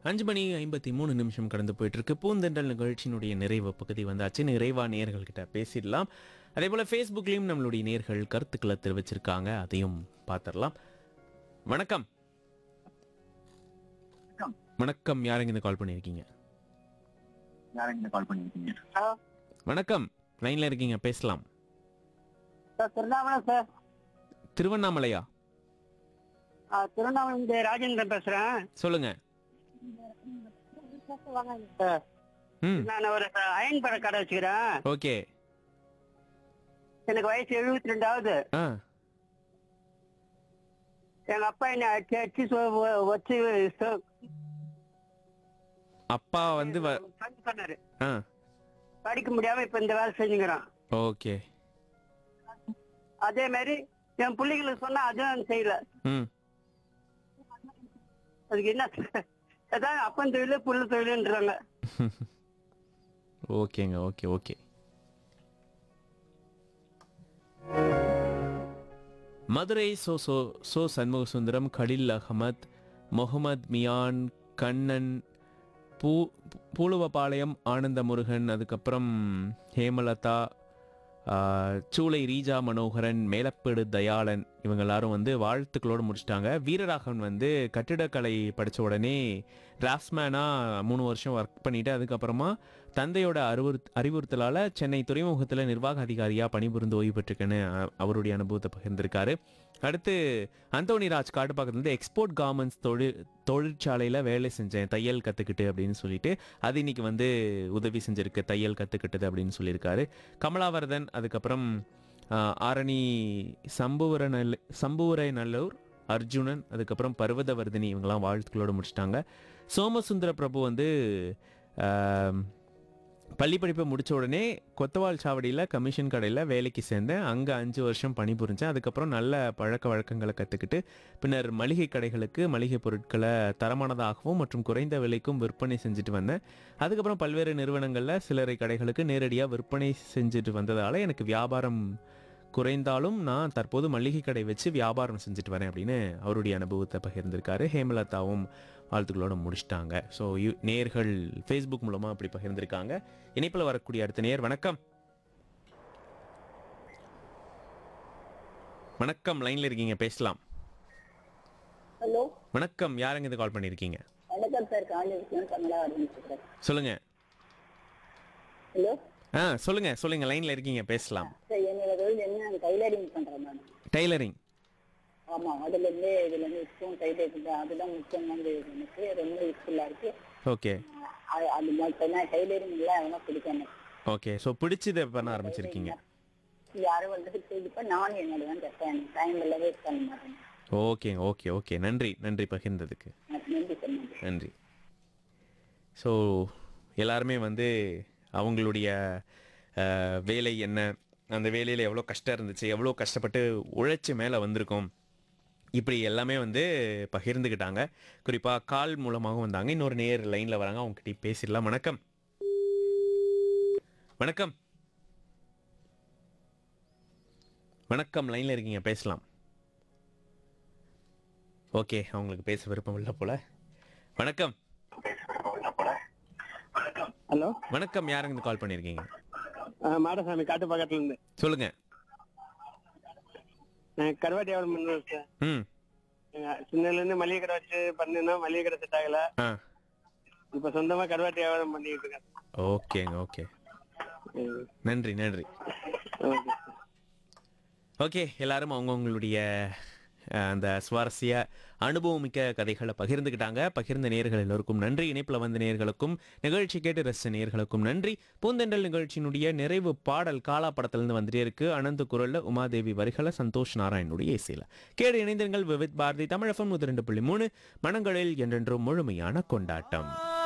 அஞ்சு மணி ஐம்பத்தி மூணு நிமிஷம் கடந்து போயிட்டு இருக்கு பூந்தெண்டல் நிகழ்ச்சியினுடைய நிறைவு பகுதி வந்தாச்சு நிறைவா நேர்கள் கிட்ட பேசிடலாம் அதே போல ஃபேஸ்புக்லயும் நம்மளுடைய நேர்கள் கருத்துக்களை தெரிவிச்சிருக்காங்க அதையும் பார்த்துடலாம் வணக்கம் வணக்கம் யாருங்க இந்த கால் பண்ணியிருக்கீங்க யாருங்க கால் பண்ணிருக்கீங்க வணக்கம் லைன்ல இருக்கீங்க பேசலாம் சார் திருவண்ணாமலை சார் திருவண்ணாமலையா ஆ, திருவண்ணாமலை இந்த ராஜேந்திரன் பேசுறேன் சொல்லுங்க சார், ம் நான் ஒரு அயன் பட கடை வச்சுக்கிறேன் ஓகே எனக்கு வயசு எழுபத்தி ரெண்டாவது ஆ எங்க அப்பா என்ன அடிச்சு அடிச்சு சொ- வ- வச்சு சொ- அப்பா வந்து வ- பண்ணி பண்ணாரு ஆ படிக்க முடியாம இப்ப இந்த வேலை செஞ்சுக்கிறான் ஓகே அதே மாதிரி என் பிள்ளைங்களுக்கு சொன்னா அதுவும் செய்யல ம் அதுக்கு என்ன அதான் அப்பன் தொழில் புள்ள தொழில்ன்றாங்க ஓகேங்க ஓகே ஓகே மதுரை சோ சோ சோ சண்முக சுந்தரம் கலில் அகமத் முகமது மியான் கண்ணன் பூ பூலுவபாளையம் ஆனந்த முருகன் அதுக்கப்புறம் ஹேமலதா ஆ, சூளை ரீஜா மனோகரன் மேலப்பேடு தயாளன் இவங்க எல்லாரும் வந்து வாழ்த்துக்களோடு முடிச்சிட்டாங்க வீரராகவன் வந்து கட்டிடக்கலை படித்த உடனே டிராஃப்ட்ஸ்மேனாக மூணு வருஷம் ஒர்க் பண்ணிட்டு அதுக்கப்புறமா தந்தையோட அறிவுறு அறிவுறுத்தலால் சென்னை துறைமுகத்தில் நிர்வாக அதிகாரியாக பணிபுரிந்து ஓய்வு பெற்றிருக்கேன்னு அ- அவருடைய அனுபவத்தை பகிர்ந்திருக்காரு அடுத்து அந்தோனி ராஜ் காட்டுப்பாக்கத்துலேருந்து எக்ஸ்போர்ட் கார்மெண்ட்ஸ் தொழில் தொழிற்சாலையில் வேலை செஞ்சேன் தையல் கற்றுக்கிட்டு அப்படின்னு சொல்லிட்டு அது இன்னைக்கு வந்து உதவி செஞ்சிருக்கு தையல் கற்றுக்கிட்டது அப்படின்னு சொல்லியிருக்காரு கமலாவர்தன் அதுக்கப்புறம் ஆ, ஆரணி சம்புவர நல்ல சம்புவரை நல்லூர் அர்ஜுனன் அதுக்கப்புறம் பர்வதவர்தினி இவங்கெல்லாம் வாழ்த்துக்களோடு முடிச்சிட்டாங்க சோமசுந்தர பிரபு வந்து ஆம், பள்ளி படிப்பை முடிச்ச உடனே கொத்தவால் சாவடியில் கமிஷன் கடையில் வேலைக்கு சேர்ந்தேன் அங்கே அஞ்சு வருஷம் பணிபுரிஞ்சேன் அதுக்கப்புறம் நல்ல பழக்க வழக்கங்களை கற்றுக்கிட்டு பின்னர் மளிகை கடைகளுக்கு மளிகை பொருட்களை தரமானதாகவும் மற்றும் குறைந்த விலைக்கும் விற்பனை செஞ்சுட்டு வந்தேன் அதுக்கப்புறம் பல்வேறு நிறுவனங்களில் சில்லறை கடைகளுக்கு நேரடியாக விற்பனை செஞ்சுட்டு வந்ததால் எனக்கு வியாபாரம் குறைந்தாலும் நான் தற்போது மளிகை கடை வச்சு வியாபாரம் செஞ்சுட்டு வரேன் அப்படின்னு அவருடைய அனுபவத்தை பகிர்ந்திருக்காரு ஹேமலதாவும் வாழ்த்துக்களோட முடிச்சிட்டாங்க ஸோ நேர்கள் ஃபேஸ்புக் மூலமாக அப்படி பகிர்ந்திருக்காங்க இணைப்பில் வரக்கூடிய அடுத்த நேர் வணக்கம் வணக்கம் லைன்ல இருக்கீங்க பேசலாம் ஹலோ வணக்கம் யாருங்க இது கால் பண்ணியிருக்கீங்க வணக்கம் சார் காலேஜ் கமலா ஆரம்பிச்சுக்கிறேன் சொல்லுங்க ஹலோ ஆ சொல்லுங்க சொல்லுங்க லைன்ல இருக்கீங்க பேசலாம் சார் என்னோட தொழில் என்ன டைலரிங் பண்றேன் நான் டைலரிங் ஆமா அதுல இருந்து இதுல இருந்து இப்பவும் டைலரிங் அதுதான் முக்கியமானது எனக்கு ரொம்ப யூஸ்ஃபுல்லா இருக்கு ஓகே அது அது மட்டும் தான் டைலரிங் எல்லாம் எல்லாம் பிடிக்கும் எனக்கு ஓகே ஸோ பிடிச்சதை பண்ண ஆரம்பிச்சிருக்கீங்க யாரும் வந்துட்டு செய்திப்ப நானும் என்னோட தான் தைப்பேன் எனக்கு டைம் எல்லாம் வேஸ்ட் பண்ண மாட்டேன் ஓகேங்க ஓகே ஓகே நன்றி நன்றி பகிர்ந்ததுக்கு எனக்கு நன்றி சார் நன்றி நன்றி ஸோ எல்லாருமே வந்து அவங்களுடைய அஹ், வேலை என்ன அந்த வேலையில் எவ்வளோ கஷ்டம் இருந்துச்சு எவ்வளோ கஷ்டப்பட்டு உழைச்சி மேலே வந்திருக்கோம் இப்படி எல்லாமே வந்து பகிர்ந்துக்கிட்டாங்க குறிப்பாக கால் மூலமாகவும் வந்தாங்க இன்னொரு நேர் லைனில் வராங்க அவங்ககிட்ட பேசிடலாம் வணக்கம் வணக்கம் வணக்கம் லைனில் இருக்கீங்க பேசலாம் ஓகே அவங்களுக்கு பேச விருப்பம் இல்லை போல வணக்கம் ஹலோ வணக்கம் யாருங்க இந்த கால் பண்ணியிருக்கீங்க மாடசாமி காட்டு பக்கத்துல இருந்து சொல்லுங்க நான் கருவாட்டி வியாபாரம் பண்ணுறேன் சார் ம் சின்னதுல இருந்து மளிகை கடை வச்சு பண்ணினா மளிகை கடை செட் ஆகல ஆ இப்ப சொந்தமா கருவாட்டி வியாபாரம் பண்ணிட்டு இருக்கேன் ஓகேங்க ஓகே ம், நன்றி நன்றி ஓகே ஓகே எல்லாரும் அவங்கவுங்களுடைய அஹ், அந்த சுவாரஸ்ய அனுபவமிக்க கதைகளை பகிர்ந்துக்கிட்டாங்க பகிர்ந்த நேர்கள் எல்லோருக்கும் நன்றி இணைப்பில் வந்த நேர்களுக்கும் நிகழ்ச்சி கேட்டு ரசித்த நேர்களுக்கும் நன்றி பூந்தெண்டல் நிகழ்ச்சியினுடைய நிறைவு பாடல் காலா படத்திலிருந்து வந்துட்டே இருக்கு அனந்த குரல்ல உமாதேவி வரிகளை சந்தோஷ் நாராயணுடைய இசையில கேடு இணைந்திருங்கள் விவித் பாரதி தமிழகம் நூத்தி ரெண்டு புள்ளி மூணு மனங்களில் என்றென்றும் முழுமையான கொண்டாட்டம்